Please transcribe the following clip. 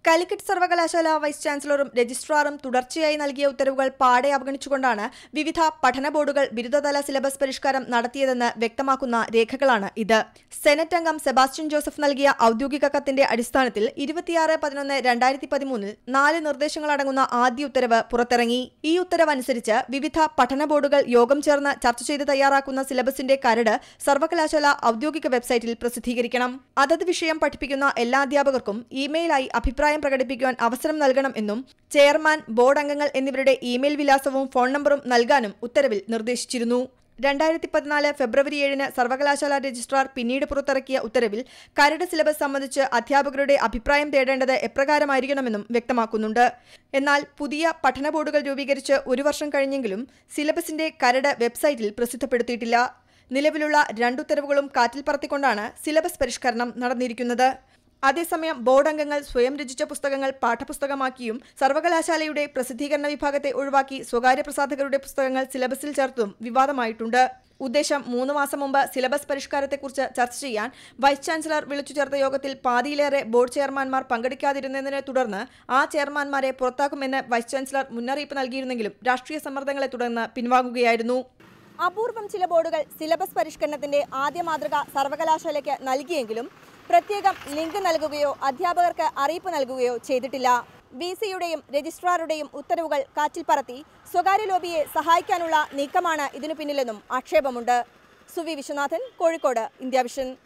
കാലിക്കറ്റ് സർവകലാശാല വൈസ് ചാൻസലറും രജിസ്ട്രാറും തുടർച്ചയായി നൽകിയ ഉത്തരവുകൾ പാടെ അവഗണിച്ചുകൊണ്ടാണ് വിവിധ പഠന ബോർഡുകൾ ബിരുദതല സിലബസ് പരിഷ്കാരം നടത്തിയതെന്ന് വ്യക്തമാക്കുന്ന രേഖകളാണ് ഇത് സെനറ്റ് അംഗം സെബാസ്റ്റ്യൻ ജോസഫ് നൽകിയ ഔദ്യോഗിക കത്തിന്റെ അടിസ്ഥാനത്തിൽ ഇരുപത്തിയാറ് പതിനൊന്ന് രണ്ടായിരത്തി പതിമൂന്നിൽ നാല് നിർദ്ദേശങ്ങളടങ്ങുന്ന ആദ്യ ഉത്തരവ് പുറത്തിറങ്ങി ഈ ഉത്തരവ് അനുസരിച്ച് വിവിധ പഠന ബോർഡുകൾ യോഗം ചേർന്ന് ചർച്ച ചെയ്ത് തയ്യാറാക്കുന്ന സിലബസിന്റെ കരട് സർവകലാശാല ഔദ്യോഗിക വെബ്സൈറ്റിൽ പ്രസിദ്ധീകരിക്കണം അതത് വിഷയം പഠിപ്പിക്കുന്ന എല്ലാ അധ്യാപകർക്കും ഇമെയിലായി അഭിപ്രായം പ്രകടിപ്പിക്കുവാൻ അവസരം നൽകണം എന്നും ചെയർമാൻ ബോർഡ് അംഗങ്ങൾ എന്നിവരുടെ ഇമെയിൽ വിലാസവും ഫോൺ നമ്പറും നൽകാനും ഉത്തരവിൽ നിർദ്ദേശിച്ചിരുന്നു രണ്ടായിരത്തി പതിനാല് ഫെബ്രുവരി ഏഴിന് സർവകലാശാല രജിസ്ട്രാർ പിന്നീട് പുറത്തിറക്കിയ ഉത്തരവിൽ കരട് സിലബസ് സംബന്ധിച്ച് അധ്യാപകരുടെ അഭിപ്രായം തേടേണ്ടത് എപ്രകാരമായിരിക്കണമെന്നും വ്യക്തമാക്കുന്നുണ്ട് എന്നാൽ പുതിയ പഠന ബോർഡുകൾ രൂപീകരിച്ച് ഒരു വർഷം കഴിഞ്ഞെങ്കിലും സിലബസിന്റെ കരട് വെബ്സൈറ്റിൽ പ്രസിദ്ധപ്പെടുത്തിയിട്ടില്ല നിലവിലുള്ള രണ്ടുത്തരവുകളും കാറ്റിൽ പറത്തിക്കൊണ്ടാണ് സിലബസ് പരിഷ്കരണം നടന്നിരിക്കുന്നത് അതേസമയം ബോർഡ് അംഗങ്ങൾ സ്വയം രചിച്ച പുസ്തകങ്ങൾ പാഠപുസ്തകമാക്കിയും സർവകലാശാലയുടെ പ്രസിദ്ധീകരണ വിഭാഗത്തെ ഒഴിവാക്കി സ്വകാര്യ പ്രസാധകരുടെ പുസ്തകങ്ങൾ സിലബസിൽ ചേർത്തും വിവാദമായിട്ടുണ്ട് ഉദ്ദേശം മൂന്ന് മാസം മുമ്പ് സിലബസ് പരിഷ്കാരത്തെക്കുറിച്ച് ചർച്ച ചെയ്യാൻ വൈസ് ചാൻസലർ വിളിച്ചു ചേർത്ത യോഗത്തിൽ പാതിയിലേറെ ബോർഡ് ചെയർമാൻമാർ പങ്കെടുക്കാതിരുന്നതിനെ തുടർന്ന് ആ ചെയർമാൻമാരെ പുറത്താക്കുമെന്ന് വൈസ് ചാൻസലർ മുന്നറിയിപ്പ് നൽകിയിരുന്നെങ്കിലും രാഷ്ട്രീയ സമ്മർദ്ദങ്ങളെ തുടർന്ന് പിൻവാങ്ങുകയായിരുന്നു അപൂർവം ചില ബോർഡുകൾ സിലബസ് പരിഷ്കരണത്തിന്റെ ആദ്യ മാതൃക സർവകലാശാലയ്ക്ക് നൽകിയെങ്കിലും പ്രത്യേകം ലിങ്ക് നൽകുകയോ അധ്യാപകർക്ക് അറിയിപ്പ് നൽകുകയോ ചെയ്തിട്ടില്ല വി സിയുടെയും രജിസ്ട്രാറുടെയും ഉത്തരവുകൾ കാറ്റിൽ പറത്തി സ്വകാര്യ ലോബിയെ സഹായിക്കാനുള്ള നീക്കമാണ് ഇതിനു പിന്നിലെന്നും ആക്ഷേപമുണ്ട് സുവി വിശ്വനാഥൻ കോഴിക്കോട് ഇന്ത്യ വിഷൻ